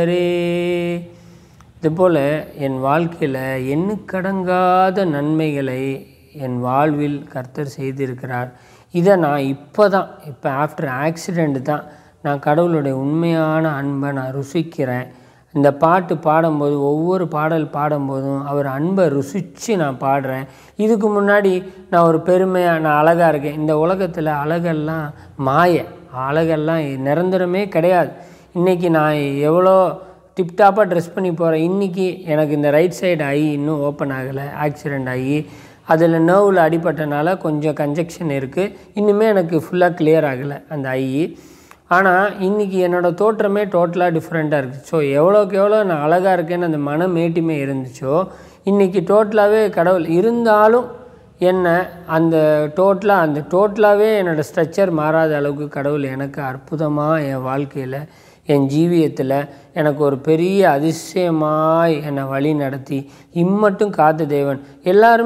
கர்த்தரே இதுபோல் என் வாழ்க்கையில் எண்ணுக்கடங்காத நன்மைகளை என் வாழ்வில் கர்த்தர் செய்திருக்கிறார் இதை நான் இப்போ தான் இப்போ ஆஃப்டர் ஆக்சிடெண்ட் தான் நான் கடவுளுடைய உண்மையான அன்பை நான் ருசிக்கிறேன் இந்த பாட்டு பாடும்போது ஒவ்வொரு பாடல் பாடும்போதும் அவர் அன்பை ருசித்து நான் பாடுறேன் இதுக்கு முன்னாடி நான் ஒரு பெருமையாக நான் அழகாக இருக்கேன் இந்த உலகத்தில் அழகெல்லாம் மாய அழகெல்லாம் நிரந்தரமே கிடையாது இன்றைக்கி நான் எவ்வளோ டிப்டாப்பாக ட்ரெஸ் பண்ணி போகிறேன் இன்றைக்கி எனக்கு இந்த ரைட் சைடு ஐ இன்னும் ஓப்பன் ஆகலை ஆக்சிடெண்ட் ஆகி அதில் நர்வில் அடிபட்டனால கொஞ்சம் கன்ஜெக்ஷன் இருக்குது இன்னுமே எனக்கு ஃபுல்லாக கிளியர் ஆகலை அந்த ஐ ஆனால் இன்றைக்கி என்னோடய தோற்றமே டோட்டலாக டிஃப்ரெண்ட்டாக இருக்குது ஸோ எவ்வளோக்கு எவ்வளோ நான் அழகாக இருக்கேன்னு அந்த மன மேட்டிமே இருந்துச்சோ இன்றைக்கி டோட்டலாகவே கடவுள் இருந்தாலும் என்ன அந்த டோட்டலாக அந்த டோட்டலாகவே என்னோடய ஸ்ட்ரக்சர் மாறாத அளவுக்கு கடவுள் எனக்கு அற்புதமாக என் வாழ்க்கையில் என் ஜீவியத்தில் எனக்கு ஒரு பெரிய அதிசயமாய் என்னை வழி நடத்தி இம்மட்டும் காத்த தேவன் எல்லாருமே